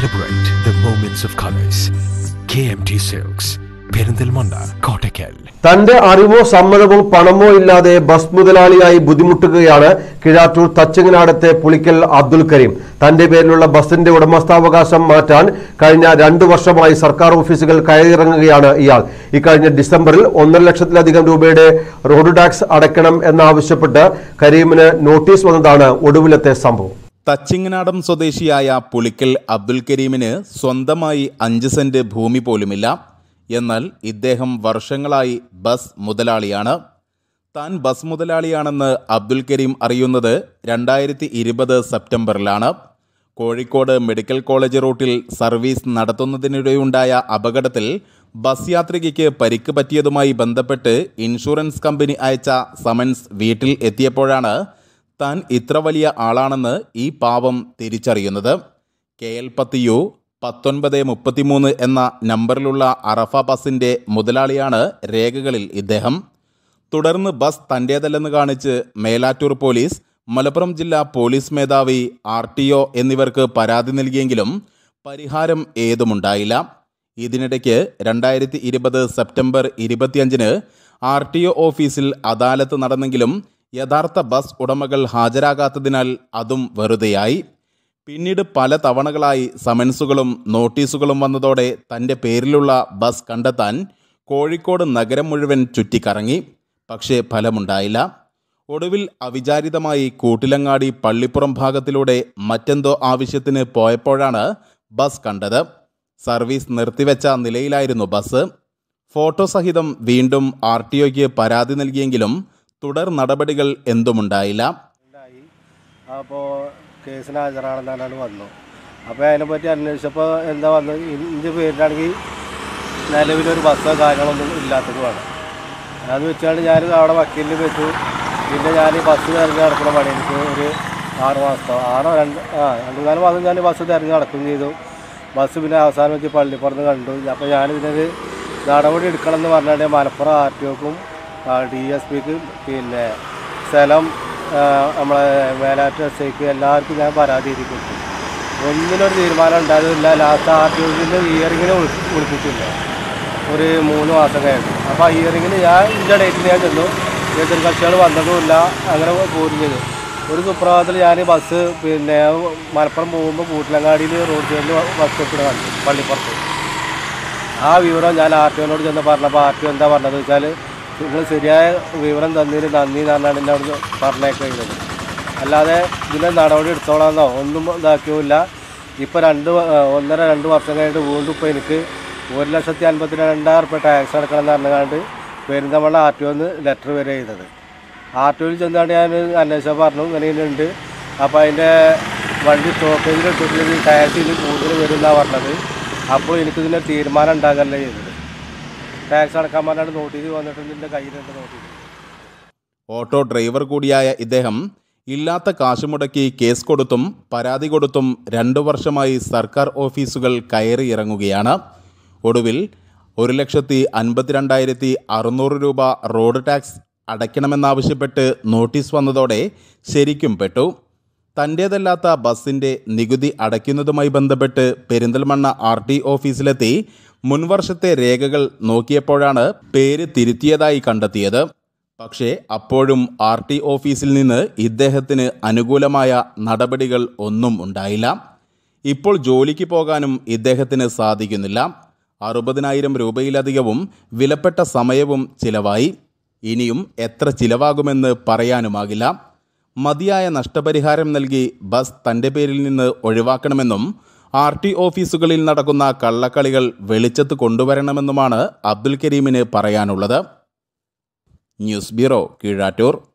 Celebrate the moments of colors. KMT Silks, Perinthalmanna Kottakkal തന്റെ അറിവോ സമ്മതമോ പണമോ ഇല്ലാതെ ബസ് മുതലാളിയായി ബുദ്ധിമുട്ടുകയാണ് കിഴാറ്റൂർ തച്ചങ്ങനാടത്തെ പുളിക്കൽ അബ്ദുൽ കരീം തന്റെ പേരിലുള്ള ബസിന്റെ ഉടമസ്ഥാവകാശം മാറ്റാൻ കഴിഞ്ഞ രണ്ടു വർഷമായി സർക്കാർ ഓഫീസുകൾ കയറിയിറങ്ങുകയാണ് ഇയാൾ ഇക്കഴിഞ്ഞ ഡിസംബറിൽ ഒന്നര ലക്ഷത്തിലധികം രൂപയുടെ റോഡ് ടാക്സ് അടയ്ക്കണം എന്നാവശ്യപ്പെട്ട് കരീമിന് നോട്ടീസ് വന്നതാണ് ഒടുവിലത്തെ സംഭവം തച്ചിങ്ങനാടം സ്വദേശിയായ പുളിക്കൽ അബ്ദുൽ കരീമിന് സ്വന്തമായി അഞ്ച് സെന്റ് ഭൂമി പോലുമില്ല എന്നാൽ ഇദ്ദേഹം വർഷങ്ങളായി ബസ് മുതലാളിയാണ് താൻ ബസ് മുതലാളിയാണെന്ന് അബ്ദുൽ കരീം അറിയുന്നത് രണ്ടായിരത്തി ഇരുപത് സെപ്റ്റംബറിലാണ് കോഴിക്കോട് മെഡിക്കൽ കോളേജ് റൂട്ടിൽ സർവീസ് നടത്തുന്നതിനിടെയുണ്ടായ അപകടത്തിൽ ബസ് യാത്രികയ്ക്ക് പരിക്ക് പറ്റിയതുമായി ബന്ധപ്പെട്ട് ഇൻഷുറൻസ് കമ്പനി അയച്ച സമൻസ് വീട്ടിൽ എത്തിയപ്പോഴാണ് താൻ ഇത്ര വലിയ ആളാണെന്ന് ഈ പാവം തിരിച്ചറിയുന്നത് കെ എൽ പത്ത് യു പത്തൊൻപത് മുപ്പത്തിമൂന്ന് എന്ന നമ്പറിലുള്ള അറഫ ബസിൻ്റെ മുതലാളിയാണ് രേഖകളിൽ ഇദ്ദേഹം തുടർന്ന് ബസ് തൻ്റേതല്ലെന്ന് കാണിച്ച് മേലാറ്റൂർ പോലീസ് മലപ്പുറം ജില്ലാ പോലീസ് മേധാവി ആർ ടി ഒ എന്നിവർക്ക് പരാതി നൽകിയെങ്കിലും പരിഹാരം ഏതുമുണ്ടായില്ല ഇതിനിടയ്ക്ക് രണ്ടായിരത്തി ഇരുപത് സെപ്റ്റംബർ ഇരുപത്തിയഞ്ചിന് ആർ ടി ഒ ഓഫീസിൽ അദാലത്ത് നടന്നെങ്കിലും യഥാർത്ഥ ബസ് ഉടമകൾ ഹാജരാകാത്തതിനാൽ അതും വെറുതെയായി പിന്നീട് പല തവണകളായി സമൻസുകളും നോട്ടീസുകളും വന്നതോടെ തൻ്റെ പേരിലുള്ള ബസ് കണ്ടെത്താൻ കോഴിക്കോട് നഗരം മുഴുവൻ ചുറ്റിക്കറങ്ങി പക്ഷേ ഫലമുണ്ടായില്ല ഒടുവിൽ അവിചാരിതമായി കൂട്ടിലങ്ങാടി പള്ളിപ്പുറം ഭാഗത്തിലൂടെ മറ്റെന്തോ ആവശ്യത്തിന് പോയപ്പോഴാണ് ബസ് കണ്ടത് സർവീസ് നിർത്തിവെച്ച നിലയിലായിരുന്നു ബസ് ഫോട്ടോ സഹിതം വീണ്ടും ആർ ടി ഒയ്ക്ക് പരാതി നൽകിയെങ്കിലും തുടർ നടപടികൾ എന്തുമുണ്ടായില്ല ഉണ്ടായി അപ്പോൾ കേസിന് ഹാജരാണെന്നാണ് വന്നു അപ്പോൾ അതിനെപ്പറ്റി അന്വേഷിച്ചപ്പോൾ എന്താ വന്നത് ഇന്ത്യ പേരിലാണെങ്കിൽ നിലവിലൊരു ബസ്സോ കാര്യങ്ങളൊന്നും ഇല്ലാത്തതുമാണ് അത് വെച്ചാണ് ഞാൻ അവിടെ വക്കീലിന് വെച്ചു പിന്നെ ഞാൻ ഈ ബസ് തിരഞ്ഞ് നടക്കുന്ന പണി എനിക്ക് ഒരു ആറ് മാസത്തോ ആറോ രണ്ട് ആ രണ്ട് നാല് മാസം ഞാൻ ബസ് തിരഞ്ഞ് നടക്കുകയും ചെയ്തു ബസ് പിന്നെ അവസാനം വെച്ച് പള്ളിപ്പുറത്ത് കണ്ടു അപ്പോൾ ഞാൻ ഇതിനൊരു നടപടി എടുക്കണം എന്ന് പറഞ്ഞാൽ മലപ്പുറം ആർ ടി ഒക്കും ഡി എസ് പിക്ക് പിന്നെ സ്ഥലം ആ, നമ്മളെ മേലാറ്റ എസ് ഐക്ക് എല്ലാവർക്കും ഞാൻ പരാതി എഴുതി കൊടുത്തു ഒന്നിനൊരു തീരുമാനം ഉണ്ടായതില്ല ലാസ്റ്റ് ആർ ടി ഒക്കിൻ്റെ ഇയറിങ്ങിനെ വിളിപ്പിച്ചില്ല ഒരു മൂന്ന് മാസം കഴിഞ്ഞു അപ്പോൾ ആ ഇയറിങ്ങിന് ഞാൻ ഇതിൻ്റെ ഡേറ്റിന് ഞാൻ ചെന്നു എതിർ കക്ഷികൾ വന്നതുമില്ല അങ്ങനെ പോരും ചെയ്തു ഒരു സുപ്രഭാതത്തിൽ ഞാൻ ബസ് പിന്നെ മലപ്പുറം പോകുമ്പോൾ കൂട്ടിലങ്ങാടിയിൽ റോഡ് സൈഡിൽ ബസ് എത്തിയിട്ട് കണ്ടു പള്ളിപ്പുറത്ത് ആ വിവരം ഞാൻ ആർ ടി ഒനോട് ചെന്ന് പറഞ്ഞപ്പോൾ ആർ ടി ഒ എന്താ പറഞ്ഞത് വെച്ചാൽ നിങ്ങൾ ശരിയായ വിവരം തന്നതിന് നന്ദി എന്ന് പറഞ്ഞാണ് എന്നെ അവിടെ പറഞ്ഞേക്കുന്നത് അല്ലാതെ ഇതിൻ്റെ നടപടി എടുത്തോളാന്നോ ഒന്നും ഇതാക്കിയില്ല ഇപ്പോൾ രണ്ട് വ- ആ, ഒന്നര രണ്ട് വർഷം കഴിഞ്ഞിട്ട് വീണ്ടും ഇപ്പോൾ എനിക്ക് ഒരു ലക്ഷത്തി അൻപത്തി രണ്ടായിരം റുപ്യ ടാക്സ് അടക്കണം എന്ന് പറഞ്ഞുകൊണ്ട് പെരിന്തമണ്ണ ആർ ടി ഒന്ന് ലെറ്റർ വരെ ചെയ്തത് ആർ ടി ഒയിൽ ചെന്നാണ്ട് ഞാൻ അന്വേഷിച്ചാൽ പറഞ്ഞു ഇങ്ങനെ ഇങ്ങനെ ഉണ്ട് അപ്പോൾ അതിൻ്റെ വണ്ടി സ്റ്റോപ്പേജിൽ ഇട്ടിട്ടുണ്ടെങ്കിൽ ടാക്സ് ഇതിൽ കൂടുതൽ വരും എന്നാണ് പറഞ്ഞത് അപ്പോൾ എനിക്കിതിന് തീരുമാനം ഉണ്ടാകല്ലേ ചെയ്തത് ടാക്സ് അടക്കാൻ പറഞ്ഞാണ്ട് നോട്ടീസ് വന്നിട്ടുണ്ട് എൻ്റെ കയ്യിലുണ്ട് നോട്ടീസ് ഓട്ടോ ഡ്രൈവർ കൂടിയായ ഇദ്ദേഹം ഇല്ലാത്ത കാശ് മുടക്കി കേസ് കൊടുത്തും പരാതി കൊടുത്തും രണ്ടു വർഷമായി സർക്കാർ ഓഫീസുകൾ കയറി ഇറങ്ങുകയാണ് ഒടുവിൽ ഒരു ലക്ഷത്തി അൻപത്തിരണ്ടായിരത്തി അറുന്നൂറ് രൂപ റോഡ് ടാക്സ് അടയ്ക്കണമെന്നാവശ്യപ്പെട്ട് നോട്ടീസ് വന്നതോടെ ശരിക്കും പെട്ടു തൻ്റേതല്ലാത്ത ബസ്സിൻ്റെ നികുതി അടയ്ക്കുന്നതുമായി ബന്ധപ്പെട്ട് പെരിന്തൽമണ്ണ ആർ ടി ഓഫീസിലെത്തി മുൻവർഷത്തെ രേഖകൾ നോക്കിയപ്പോഴാണ് പേര് തിരുത്തിയതായി കണ്ടെത്തിയത് പക്ഷേ അപ്പോഴും ആർ ടി ഓഫീസിൽ നിന്ന് ഇദ്ദേഹത്തിന് അനുകൂലമായ നടപടികൾ ഒന്നും ഉണ്ടായില്ല ഇപ്പോൾ ജോലിക്ക് പോകാനും ഇദ്ദേഹത്തിന് സാധിക്കുന്നില്ല അറുപതിനായിരം രൂപയിലധികവും വിലപ്പെട്ട സമയവും ചിലവായി ഇനിയും എത്ര ചിലവാകുമെന്ന് പറയാനുമാകില്ല മതിയായ നഷ്ടപരിഹാരം നൽകി ബസ് തൻ്റെ പേരിൽ നിന്ന് ഒഴിവാക്കണമെന്നും ആർ ടി ഓഫീസുകളിൽ നടക്കുന്ന കള്ളക്കളികൾ വെളിച്ചത്ത് കൊണ്ടുവരണമെന്നുമാണ് അബ്ദുൽ കരീമിന് പറയാനുള്ളത് ന്യൂസ് ബ്യൂറോ കീഴാറ്റൂർ